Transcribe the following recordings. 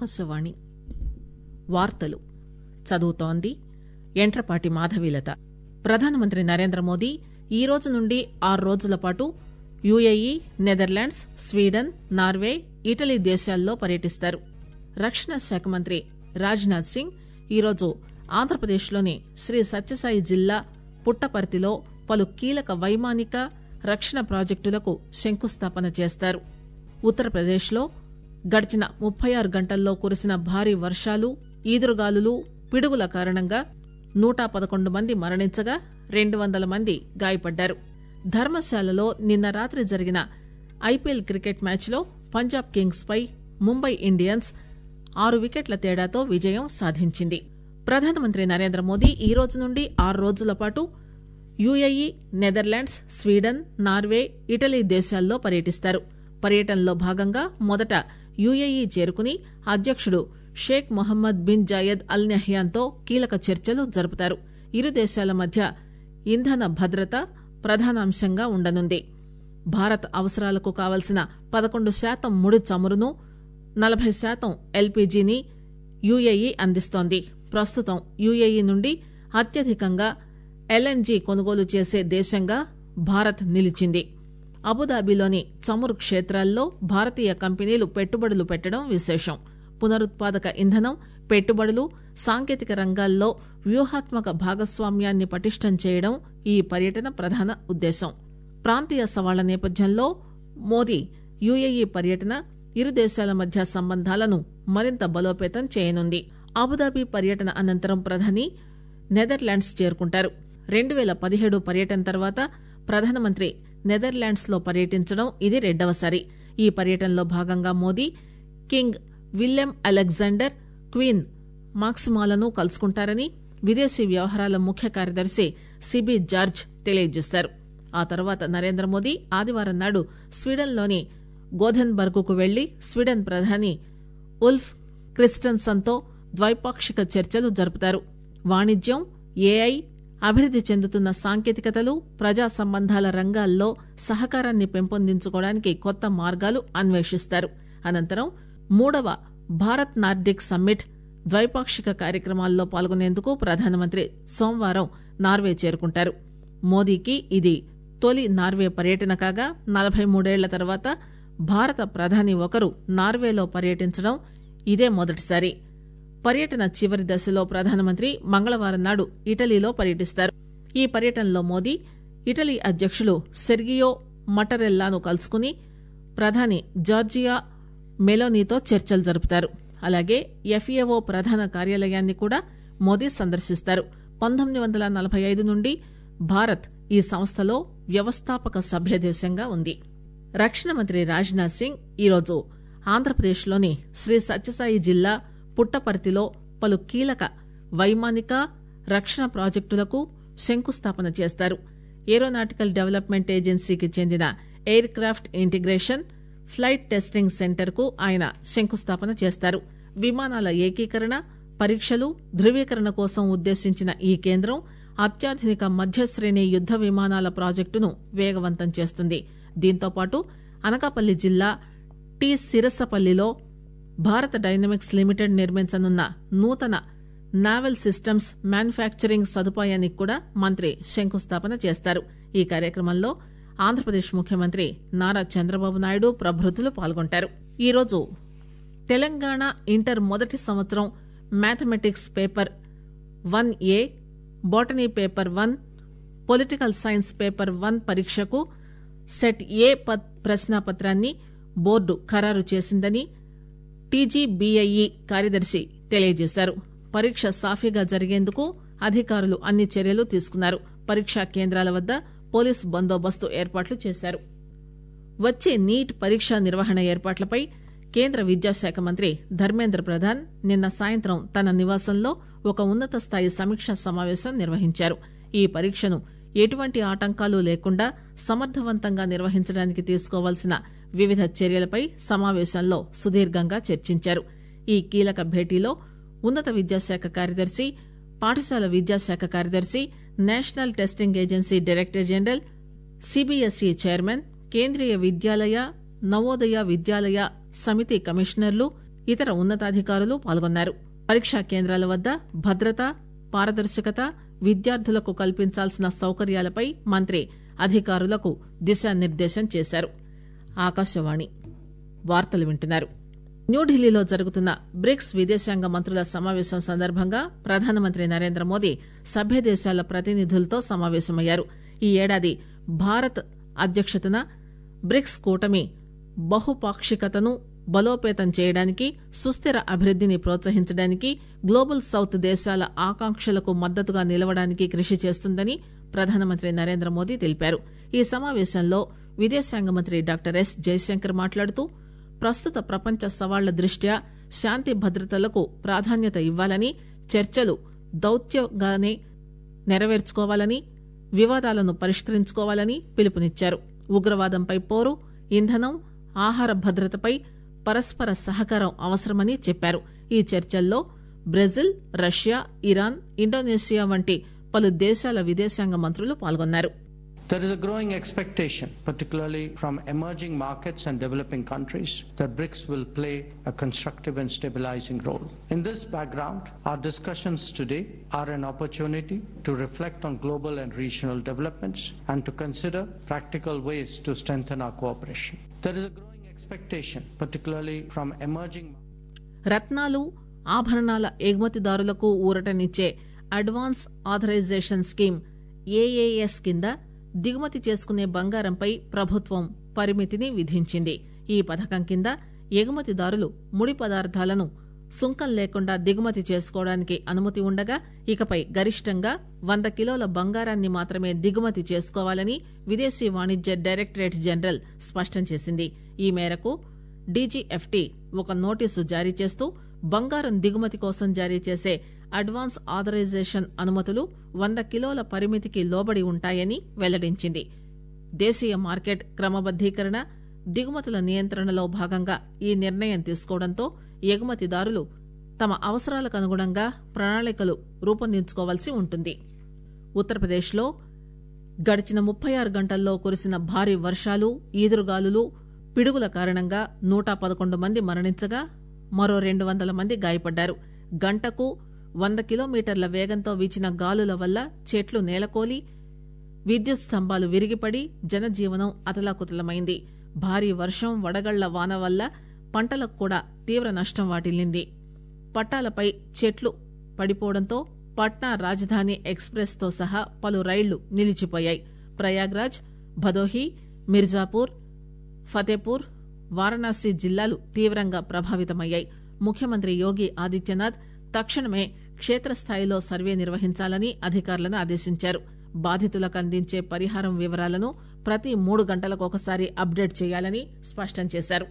ఆకాశవాణి వార్తలు చదువుతోంది ఎంట్రపాటి మాధవీలత ప్రధానమంత్రి నరేంద్ర మోదీ ఈ రోజు నుండి ఆరు రోజుల పాటు UAE Netherlands Sweden Norway Italy దేశాల్లో పర్యటిస్తారు రక్షణ శాఖ మంత్రి రాజ్నాథ్ సింగ్ ఈరోజు ఆంధ్రప్రదేశ్లోని శ్రీ సత్యసాయి జిల్లా పుట్టపర్తిలో పలు కీలక వైమానిక రక్షణ ప్రాజెక్టులకు శంకుస్థాపన చేస్తారు ఉత్తరప్రదేశ్లో గడిచిన ముప్పై ఆరు గంటల్లో కురిసిన భారీ వర్షాలు ఈదురుగాలులు పిడుగుల కారణంగా నూట పదకొండు మంది మరణించగా రెండు వందల మంది గాయపడ్డారు ధర్మశాలలో నిన్న రాత్రి జరిగిన ఐపీఎల్ క్రికెట్ మ్యాచ్లో పంజాబ్ కింగ్స్ పై ముంబై ఇండియన్స్ ఆరు వికెట్ల తేడాతో విజయం సాధించింది ప్రధానమంత్రి నరేంద్ర మోదీ ఈ రోజు నుండి ఆరు రోజుల పాటు UAE Netherlands Sweden Norway Italy దేశాల్లో పర్యటిస్తారు పర్యటనలో భాగంగా మొదట యుఏఈ చేరుకుని అధ్యకుడు Sheikh Mohammed bin Zayed Al నహ్యాన్తో కీలక చర్చలు జరుపుతారు ఇరు దేశాల మధ్య ఇంధన భద్రత ప్రధాన అంశంగా ఉండనుంది భారత్ అవసరాలకు కావలసిన పదకొండు శాతం ముడి చమురును నలభై శాతం ఎల్పీజీని యుఏఈ అందిస్తోంది ప్రస్తుతం యుఏఈ నుండి అత్యధికంగా ఎల్ఎన్జీ కొనుగోలు చేసే దేశంగా భారత్ నిలిచింది అబుదాబిలోని చమురు క్షేత్రాల్లో భారతీయ కంపెనీలు పెట్టుబడులు పెట్టడం విశేషం పునరుత్పాదక ఇంధనం పెట్టుబడులు సాంకేతిక రంగాల్లో వ్యూహాత్మక భాగస్వామ్యాన్ని పటిష్టం చేయడం ఈ పర్యటన ప్రధాన ఉద్దేశం ప్రాంతీయ సవాళ్ల నేపథ్యంలో మోదీ యుఏఈ పర్యటన ఇరు దేశాల మధ్య సంబంధాలను మరింత బలోపేతం చేయనుంది అబుదాబి పర్యటన అనంతరం ప్రధాని నెదర్లాండ్స్ చేరుకుంటారు రెండు పేల పదిహేడు పర్యటన తర్వాత ప్రధానమంత్రి నెదర్లాండ్స్ లో పర్యటించడం ఇది రెండవసారి ఈ పర్యటనలో భాగంగా Modi King Willem Alexander Queen మాక్సిమాలను కలుసుకుంటారని విదేశీ వ్యవహారాల ముఖ్య కార్యదర్శి సిబి జార్జ్ తెలియజేశారు ఆ తర్వాత నరేంద్ర మోదీ ఆదివారం నాడు స్వీడన్లోని గోధెన్బర్గ్ వెళ్లి స్వీడన్ ప్రధాని ఉల్ఫ్ క్రిస్టన్సన్తో ద్వైపాక్షిక చర్చలు జరుపుతారు వాణిజ్యం ఏఐ అభివృద్ది చెందుతున్న సాంకేతికతలు ప్రజా సంబంధాల రంగాల్లో సహకారాన్ని పెంపొందించుకోవడానికి కొత్త మార్గాలు అన్వేషిస్తారు అనంతరం మూడవ భారత్ నార్డిక్ సమ్మిట్ ద్వైపాక్షిక కార్యక్రమాల్లో పాల్గొనేందుకు ప్రధానమంత్రి సోమవారం నార్వే చేరుకుంటారు మోదీకి ఇది తొలి నార్వే పర్యటన కాగా నలభై మూడేళ్ల తర్వాత భారత ప్రధాని ఒకరు నార్వేలో పర్యటించడం ఇదే మొదటిసారి పర్యటన చివరి దశలో ప్రధానమంత్రి మంగళవారం నాడు ఇటలీలో పర్యటిస్తారు ఈ పర్యటనలో మోదీ ఇటలీ అధ్యకులు సెర్గియో మటరెల్లాను కలుసుకుని ప్రధాని జార్జియా మెలోనీతో చర్చలు జరుపుతారు అలాగే ఎఫ్ఏఓ ప్రధాన కార్యాలయాన్ని కూడా మోదీ సందర్శిస్తారు పంతొమ్మిది వందల నలభై ఐదు నుండి భారత్ ఈ సంస్థలో వ్యవస్థాపక సభ్యదేశంగా ఉంది రక్షణ మంత్రి రాజ్నాథ్ సింగ్ ఈరోజు ఆంధ్రప్రదేశ్లోని శ్రీ సత్యసాయి జిల్లా పుట్టపర్తిలో పలు కీలక వైమానిక రక్షణ ప్రాజెక్టులకు శంకుస్థాపన చేస్తారు ఏరోనాటికల్ డెవలప్మెంట్ ఏజెన్సీకి చెందిన aircraft integration flight testing centre కు ఆయన శంకుస్థాపన చేస్తారు విమానాల ఏకీకరణ పరీక్షలు ధృవీకరణ కోసం ఉద్దేశించిన ఈ కేంద్రం అత్యాధునిక మధ్యశ్రేణి యుద్ద విమానాల ప్రాజెక్టును వేగవంతం చేస్తుంది దీంతోపాటు అనకాపల్లి జిల్లా టి సిరసపల్లిలో భారత డైనమిక్స్ లిమిటెడ్ నిర్మించనున్న నూతన నావెల్ సిస్టమ్స్ మ్యానుఫ్యాక్చరింగ్ సదుపాయానికి కూడా మంత్రి శంకుస్థాపన చేస్తారు ఈ కార్యక్రమంలో ఆంధ్రప్రదేశ్ ముఖ్యమంత్రి నారా చంద్రబాబు నాయుడు ప్రభృతులు పాల్గొంటారు ఈరోజు తెలంగాణ ఇంటర్ మొదటి సంవత్సరం mathematics paper one A botany paper one political science paper one పరీక్షకు సెట్ ఏ ప్రశ్నాపత్రాన్ని బోర్డు ఖరారు చేసిందని టీజీబీఐఈ కార్యదర్శి తెలియజేశారు పరీక్ష సాఫీగా జరిగేందుకు అధికారులు అన్ని చర్యలు తీసుకున్నారు పరీక్షా కేంద్రాల వద్ద పోలీస్ బందోబస్తు ఏర్పాట్లు చేశారు వచ్చే నీట్ పరీక్షా నిర్వహణ ఏర్పాట్లపై కేంద్ర విద్యాశాఖ మంత్రి ధర్మేంద్ర ప్రధాన్ నిన్న సాయంత్రం తన నివాసంలో ఒక ఉన్నత స్థాయి సమీక్షా సమావేశం నిర్వహించారు ఈ పరీక్షను ఎటువంటి ఆటంకాలు లేకుండా సమర్థవంతంగా నిర్వహించడానికి తీసుకోవాల్సిన వివిధ చర్యలపై సమావేశంలో సుదీర్ఘంగా చర్చించారు ఈ కీలక భేటీలో ఉన్నత విద్యాశాఖ కార్యదర్శి పాఠశాల విద్యాశాఖ కార్యదర్శి national testing agency director general CBSE chairman Kendriya Vidyalaya Navodaya విద్యాలయ సమితి కమిషనర్లు ఇతర ఉన్నతాధికారులు పాల్గొన్నారు పరీక్షా కేంద్రాల వద్ద భద్రత పారదర్శకత విద్యార్థులకు కల్పించాల్సిన సౌకర్యాలపై మంత్రి అధికారులకు దిశానిర్దేశం చేశారు ఆకాశవాణి వార్తలు వింటున్నారు న్యూఢిల్లీలో జరుగుతున్న బ్రిక్స్ విదేశాంగ మంత్రుల సమావేశం సందర్భంగా ప్రధానమంత్రి నరేంద్ర మోదీ సభ్య దేశాల ప్రతినిధులతో సమావేశమయ్యారు ఈ ఏడాది భారత్ అధ్యక్షతన బ్రిక్స్ కూటమి బహుపాక్షికతను బలోపేతం చేయడానికి సుస్థిర అభివృద్దిని ప్రోత్సహించడానికి గ్లోబల్ సౌత్ దేశాల ఆకాంక్షలకు మద్దతుగా నిలవడానికి కృషి చేస్తుందని ప్రధానమంత్రి నరేంద్ర మోదీ తెలిపారు ఈ సమావేశంలో విదేశాంగ మంత్రి డాక్టర్ ఎస్ జయశంకర్ మాట్లాడుతూ ప్రస్తుత ప్రపంచ సవాళ్ల దృష్ట్యా శాంతి భద్రతలకు ప్రాధాన్యత ఇవ్వాలని చర్చలు దౌత్యంగానే నెరవేర్చుకోవాలని వివాదాలను పరిష్కరించుకోవాలని పిలుపునిచ్చారు ఉగ్రవాదంపై పోరు ఇంధనం ఆహార భద్రతపై పరస్పర సహకారం అవసరమని చెప్పారు ఈ చర్చల్లో బ్రెజిల్ రష్యా ఇరాన్ ఇండోనేషియా వంటి పలు దేశాల విదేశాంగ మంత్రులు పాల్గొన్నారు There is a growing expectation, particularly from emerging markets and developing countries, that BRICS will play a constructive and stabilizing role. In this background, our discussions today are an opportunity to reflect on global and regional developments and to consider practical ways to strengthen our cooperation. There is a growing expectation, particularly from emerging రత్నాలు ఆభరణాల ఎగుమతిదారులకు ఊరటనిచ్చే advance authorisation scheme AAS కింద దిగుమతి చేసుకునే బంగారంపై ప్రభుత్వం పరిమితిని విధించింది ఈ పథకం కింద ఎగుమతిదారులు ముడి పదార్థాలను సుంకం లేకుండా దిగుమతి చేసుకోవడానికి అనుమతి ఉండగా ఇకపై గరిష్టంగా వంద కిలోల బంగారాన్ని మాత్రమే దిగుమతి చేసుకోవాలని విదేశీ వాణిజ్య డైరెక్టరేట్ జనరల్ స్పష్టం చేసింది ఈ మేరకు డీజీఎఫ్టీ ఒక నోటీసు జారీ చేస్తూ బంగారం దిగుమతి కోసం జారీ చేసే అడ్వాన్స్ ఆథరైజేషన్ అనుమతులు వంద కిలోల పరిమితికి లోబడి ఉంటాయని వెల్లడించింది దేశీయ మార్కెట్ క్రమబద్దీకరణ దిగుమతుల నియంత్రణలో భాగంగా ఈ నిర్ణయం తీసుకోవడంతో ఎగుమతిదారులు తమ అవసరాలకు అనుగుణంగా ప్రణాళికలు రూపొందించుకోవాల్సి ఉంటుంది ఉత్తరప్రదేశ్లో గడిచిన ముప్పై ఆరు గంటల్లో కురిసిన భారీ వర్షాలు ఈదురుగాలులు పిడుగుల కారణంగా నూట పదకొండు మంది మరణించగా మరో రెండు వందల మంది గాయపడ్డారు గంటకు వంద కిలోమీటర్ల వేగంతో వీచిన గాలుల వల్ల చెట్లు నేలకోలి విద్యుత్ స్తంభాలు విరిగిపడి జనజీవనం అతలాకుతలమైంది భారీ వర్షం వడగళ్ల వాన వల్ల పంటలకు కూడా తీవ్ర నష్టం వాటిల్లింది పట్టాలపై చెట్లు పడిపోవడంతో పట్నా రాజధాని ఎక్స్ప్రెస్ తో సహా పలు రైళ్లు నిలిచిపోయాయి ప్రయాగ్రాజ్ భదోహి మిర్జాపూర్ ఫతేపూర్ వారణాసి జిల్లాలు తీవ్రంగా ప్రభావితమయ్యాయి ముఖ్యమంత్రి యోగి ఆదిత్యనాథ్ తక్షణమే క్షేత్రస్థాయిలో సర్వే నిర్వహించాలని అధికారులను ఆదేశించారు బాధితులకు అందించే పరిహారం వివరాలను ప్రతి మూడు గంటలకు ఒకసారి అప్డేట్ చేయాలని స్పష్టం చేశారు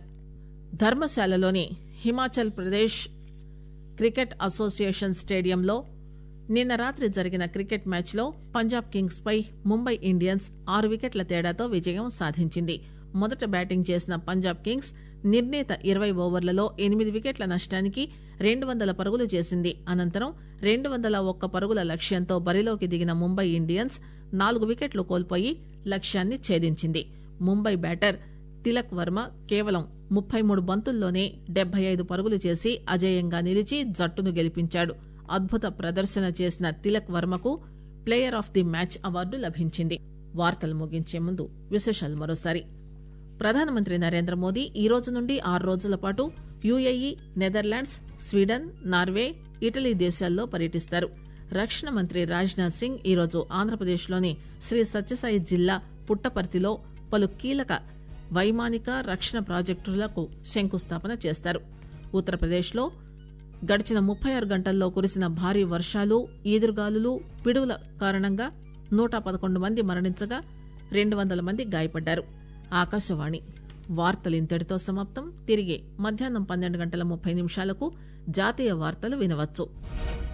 ధర్మశాలలోని హిమాచల్ ప్రదేశ్ క్రికెట్ అసోసియేషన్ స్టేడియంలో నిన్న రాత్రి జరిగిన క్రికెట్ మ్యాచ్లో పంజాబ్ కింగ్స్ పై ముంబై ఇండియన్స్ ఆరు వికెట్ల తేడాతో విజయం సాధించింది మొదట బ్యాటింగ్ చేసిన పంజాబ్ కింగ్స్ నిర్ణీత ఇరవై ఓవర్లలో ఎనిమిది వికెట్ల నష్టానికి రెండు వందల పరుగులు చేసింది అనంతరం రెండు వందల ఒక్క పరుగుల లక్ష్యంతో బరిలోకి దిగిన ముంబై ఇండియన్స్ నాలుగు వికెట్లు కోల్పోయి లక్ష్యాన్ని ఛేదించింది ముంబై బ్యాటర్ తిలక్ వర్మ కేవలం ముప్పై మూడు బంతుల్లోనే డెబ్బై ఐదు పరుగులు చేసి అజేయంగా నిలిచి జట్టును గెలిపించాడు అద్భుత ప్రదర్శన చేసిన తిలక్ వర్మకు player of the match award లభించింది వార్తలు ముగించే ముందు విశేషాలు మరోసారి ప్రధానమంత్రి నరేంద్ర మోదీ ఈ రోజు నుండి ఆరు రోజుల పాటు UAE Netherlands Sweden Norway Italy దేశాల్లో పర్యటిస్తారు రక్షణ మంత్రి రాజ్నాథ్ సింగ్ ఈరోజు ఆంధ్రప్రదేశ్లోని శ్రీ సత్యసాయి జిల్లా పుట్టపర్తిలో పలు కీలక వైమానిక రక్షణ ప్రాజెక్టులకు శంకుస్థాపన చేస్తారు ఉత్తరప్రదేశ్లో గడిచిన ముప్పై ఆరు గంటల్లో కురిసిన భారీ వర్షాలు ఈదురుగాలులు పిడుగుల కారణంగా నూట పదకొండు మంది మరణించగా రెండు వందల మంది గాయపడ్డారు ఆకాశవాణి వార్తలు ఇంతటితో సమాప్తం తిరిగి మధ్యాహ్నం పన్నెండు గంటల ముప్పై నిమిషాలకు జాతీయ వార్తలు వినవచ్చు